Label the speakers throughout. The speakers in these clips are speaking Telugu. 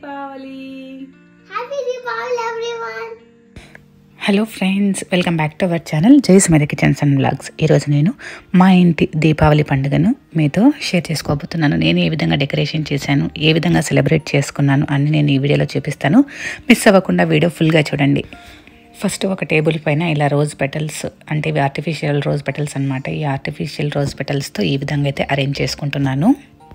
Speaker 1: Deepavali
Speaker 2: Happy Deepavali, everyone!
Speaker 3: Hello friends welcome back to our channel Jai Sumathi kitchens and blogs ఈరోజు నేను మా ఇంటి దీపావళి పండుగను మీతో షేర్ చేసుకోబోతున్నాను నేను ఏ విధంగా డెకరేషన్ చేశాను ఏ విధంగా సెలబ్రేట్ చేసుకున్నాను అని నేను ఈ వీడియోలో చూపిస్తాను మిస్ అవ్వకుండా వీడియో ఫుల్గా చూడండి ఫస్ట్ ఒక టేబుల్ పైన ఇలా రోజ్ పెటల్స్ అంటే ఇవి ఆర్టిఫిషియల్ రోజ్ పెటల్స్ అనమాట ఈ ఆర్టిఫిషియల్ రోజ్ పెటల్స్తో ఈ విధంగా అయితే అరేంజ్ చేసుకుంటున్నాను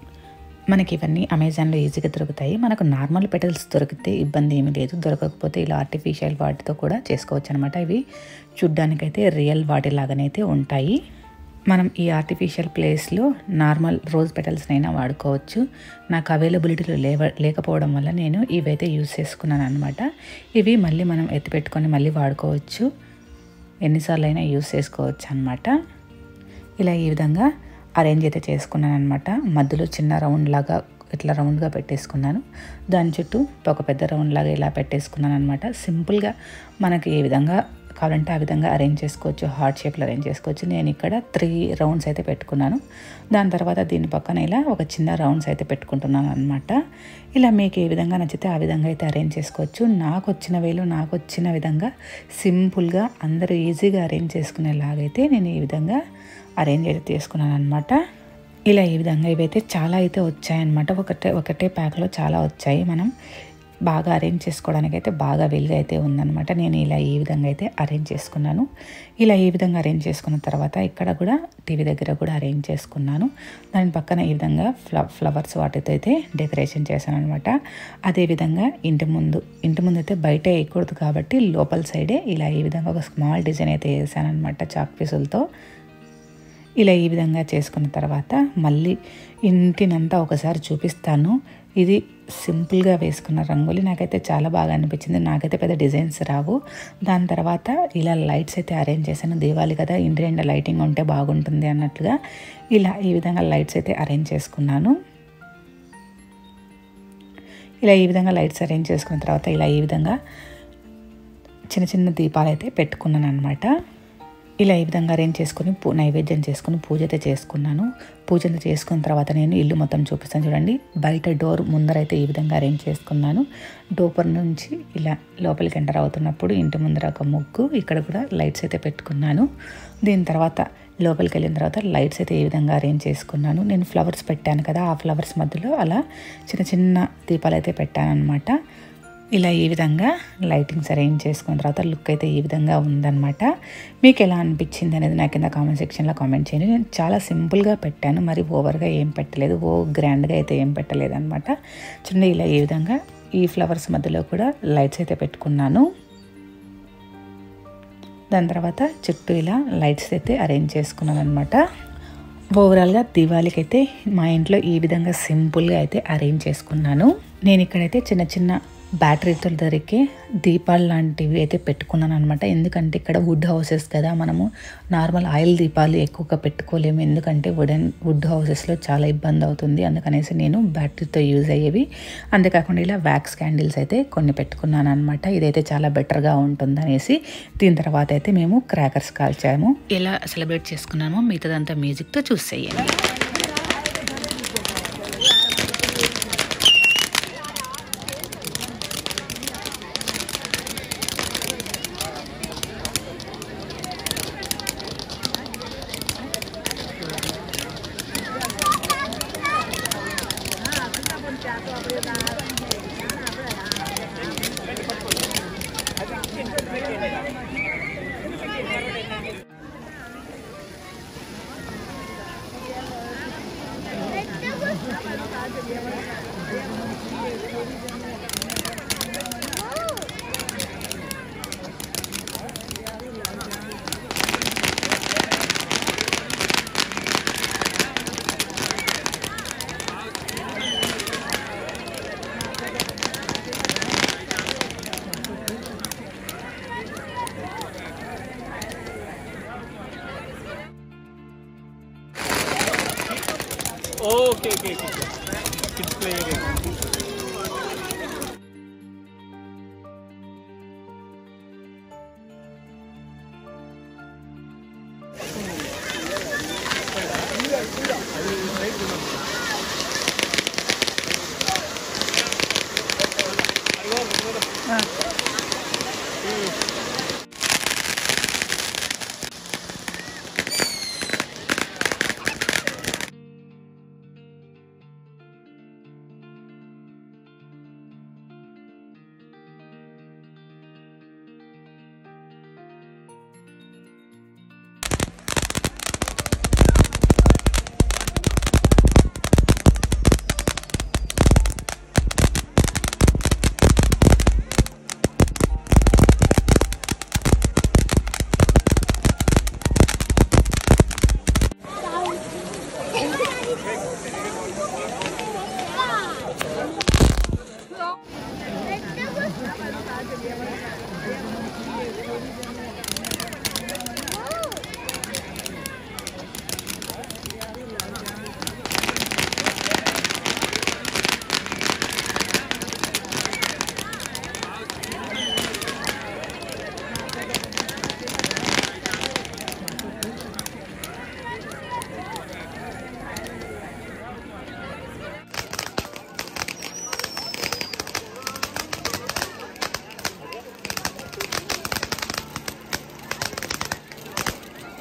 Speaker 3: మనకి ఇవన్నీ అమెజాన్లో ఈజీగా దొరుకుతాయి మనకు నార్మల్ పెటల్స్ దొరికితే ఇబ్బంది ఏమీ లేదు దొరకకపోతే ఇలా ఆర్టిఫిషియల్ వాటితో కూడా చేసుకోవచ్చు అనమాట ఇవి చూడ్డానికైతే రియల్ వాటి లాగానైతే ఉంటాయి మనం ఈ ఆర్టిఫిషియల్ ప్లేస్లో నార్మల్ రోజ్ పెటల్స్నైనా వాడుకోవచ్చు నాకు అవైలబిలిటీలో లేవ లేకపోవడం వల్ల నేను ఇవైతే యూస్ చేసుకున్నాను అనమాట ఇవి మళ్ళీ మనం ఎత్తిపెట్టుకొని మళ్ళీ వాడుకోవచ్చు ఎన్నిసార్లు అయినా యూస్ చేసుకోవచ్చు అనమాట ఇలా ఈ విధంగా అరేంజ్ అయితే చేసుకున్నాను అనమాట మధ్యలో చిన్న రౌండ్ లాగా ఇట్లా రౌండ్గా పెట్టేసుకున్నాను దాని చుట్టూ ఒక పెద్ద రౌండ్ లాగా ఇలా పెట్టేసుకున్నాను అనమాట సింపుల్గా మనకి ఏ విధంగా కావాలంటే ఆ విధంగా అరేంజ్ చేసుకోవచ్చు హార్ట్ షేప్లో అరేంజ్ చేసుకోవచ్చు నేను ఇక్కడ త్రీ రౌండ్స్ అయితే పెట్టుకున్నాను దాని తర్వాత దీని పక్కన ఇలా ఒక చిన్న రౌండ్స్ అయితే పెట్టుకుంటున్నాను అనమాట ఇలా మీకు ఏ విధంగా నచ్చితే ఆ విధంగా అయితే అరేంజ్ చేసుకోవచ్చు నాకు వచ్చిన వేలు నాకు వచ్చిన విధంగా సింపుల్గా అందరూ ఈజీగా అరేంజ్ చేసుకునేలాగైతే నేను ఈ విధంగా అరేంజ్ అయితే చేసుకున్నాను అనమాట ఇలా ఈ విధంగా ఇవైతే చాలా అయితే వచ్చాయన్నమాట ఒకటే ఒకటే ప్యాక్లో చాలా వచ్చాయి మనం బాగా అరేంజ్ చేసుకోవడానికి అయితే బాగా వీలుగా అయితే ఉందన్నమాట నేను ఇలా ఈ విధంగా అయితే అరేంజ్ చేసుకున్నాను ఇలా ఈ విధంగా అరేంజ్ చేసుకున్న తర్వాత ఇక్కడ కూడా టీవీ దగ్గర కూడా అరేంజ్ చేసుకున్నాను దాని పక్కన ఈ విధంగా ఫ్ల ఫ్లవర్స్ వాటితో అయితే డెకరేషన్ చేశాను అనమాట అదేవిధంగా ఇంటి ముందు ఇంటి ముందు అయితే బయట వేయకూడదు కాబట్టి లోపల సైడే ఇలా ఈ విధంగా ఒక స్మాల్ డిజైన్ అయితే వేసాను అనమాట చాక్ పీసులతో ఇలా ఈ విధంగా చేసుకున్న తర్వాత మళ్ళీ ఇంటినంతా ఒకసారి చూపిస్తాను ఇది సింపుల్గా వేసుకున్న రంగోలి నాకైతే చాలా బాగా అనిపించింది నాకైతే పెద్ద డిజైన్స్ రావు దాని తర్వాత ఇలా లైట్స్ అయితే అరేంజ్ చేశాను దీవాలి కదా ఇంటి నిండా లైటింగ్ ఉంటే బాగుంటుంది అన్నట్లుగా ఇలా ఈ విధంగా లైట్స్ అయితే అరేంజ్ చేసుకున్నాను ఇలా ఈ విధంగా లైట్స్ అరేంజ్ చేసుకున్న తర్వాత ఇలా ఈ విధంగా చిన్న చిన్న దీపాలు అయితే పెట్టుకున్నాను అనమాట ఇలా ఈ విధంగా అరేంజ్ చేసుకుని పూ నైవేద్యం చేసుకుని పూజ అయితే చేసుకున్నాను పూజ అయితే చేసుకున్న తర్వాత నేను ఇల్లు మొత్తం చూపిస్తాను చూడండి బయట డోర్ ముందరైతే ఈ విధంగా అరేంజ్ చేసుకున్నాను డోపర్ నుంచి ఇలా లోపలికి ఎంటర్ అవుతున్నప్పుడు ఇంటి ముందర ఒక ముగ్గు ఇక్కడ కూడా లైట్స్ అయితే పెట్టుకున్నాను దీని తర్వాత లోపలికి వెళ్ళిన తర్వాత లైట్స్ అయితే ఈ విధంగా అరేంజ్ చేసుకున్నాను నేను ఫ్లవర్స్ పెట్టాను కదా ఆ ఫ్లవర్స్ మధ్యలో అలా చిన్న చిన్న దీపాలు అయితే పెట్టాను అనమాట ఇలా ఈ విధంగా లైటింగ్స్ అరేంజ్ చేసుకున్న తర్వాత లుక్ అయితే ఈ విధంగా ఉందన్నమాట మీకు ఎలా అనిపించింది అనేది నా కింద కామెంట్ సెక్షన్లో కామెంట్ చేయండి నేను చాలా సింపుల్గా పెట్టాను మరి ఓవర్గా ఏం పెట్టలేదు ఓ గ్రాండ్గా అయితే ఏం పెట్టలేదు అనమాట చూడండి ఇలా ఈ విధంగా ఈ ఫ్లవర్స్ మధ్యలో కూడా లైట్స్ అయితే పెట్టుకున్నాను దాని తర్వాత చుట్టూ ఇలా లైట్స్ అయితే అరేంజ్ చేసుకున్నాను అనమాట ఓవరాల్గా దివాళీకి అయితే మా ఇంట్లో ఈ విధంగా సింపుల్గా అయితే అరేంజ్ చేసుకున్నాను నేను ఇక్కడైతే చిన్న చిన్న బ్యాటరీతో దొరికే దీపాలు లాంటివి అయితే పెట్టుకున్నాను అనమాట ఎందుకంటే ఇక్కడ వుడ్ హౌసెస్ కదా మనము నార్మల్ ఆయిల్ దీపాలు ఎక్కువగా పెట్టుకోలేము ఎందుకంటే వుడెన్ వుడ్ హౌసెస్లో చాలా ఇబ్బంది అవుతుంది అందుకనేసి నేను బ్యాటరీతో యూజ్ అయ్యేవి అంతేకాకుండా ఇలా వ్యాక్స్ క్యాండిల్స్ అయితే కొన్ని పెట్టుకున్నాను అనమాట ఇదైతే చాలా బెటర్గా ఉంటుంది అనేసి దీని తర్వాత అయితే మేము క్రాకర్స్ కాల్చాము ఎలా సెలబ్రేట్ చేసుకున్నామో మిగతాదంతా మ్యూజిక్తో చూస్ చేయండి
Speaker 4: okay okay okay kids play area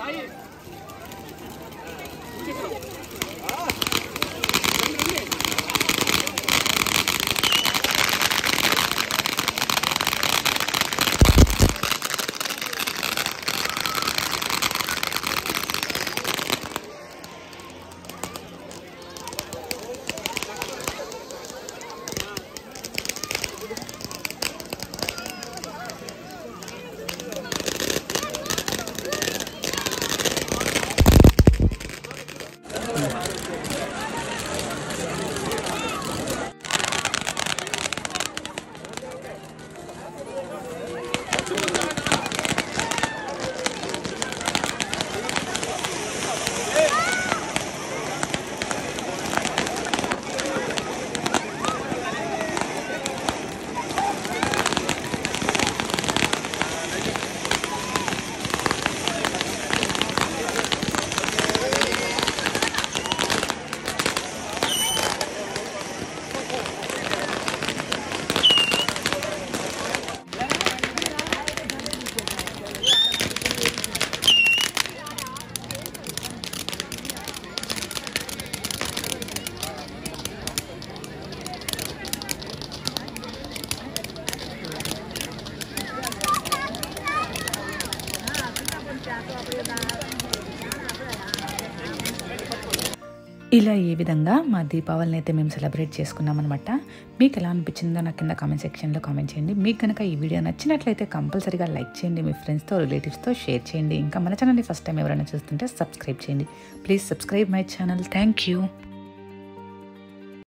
Speaker 3: ఇలా ఈ విధంగా మా దీపావళిని అయితే మేము సెలబ్రేట్ చేసుకున్నాం అనమాట మీకు ఎలా అనిపించిందో నాకు కింద కామెంట్ సెక్షన్లో కామెంట్ చేయండి మీకు కనుక ఈ వీడియో నచ్చినట్లయితే కంపల్సరీగా లైక్ చేయండి మీ ఫ్రెండ్స్తో రిలేటివ్స్తో షేర్ చేయండి ఇంకా మన ఛానల్ని ఫస్ట్ టైం ఎవరైనా చూస్తుంటే సబ్స్క్రైబ్ చేయండి please subscribe my channel thank you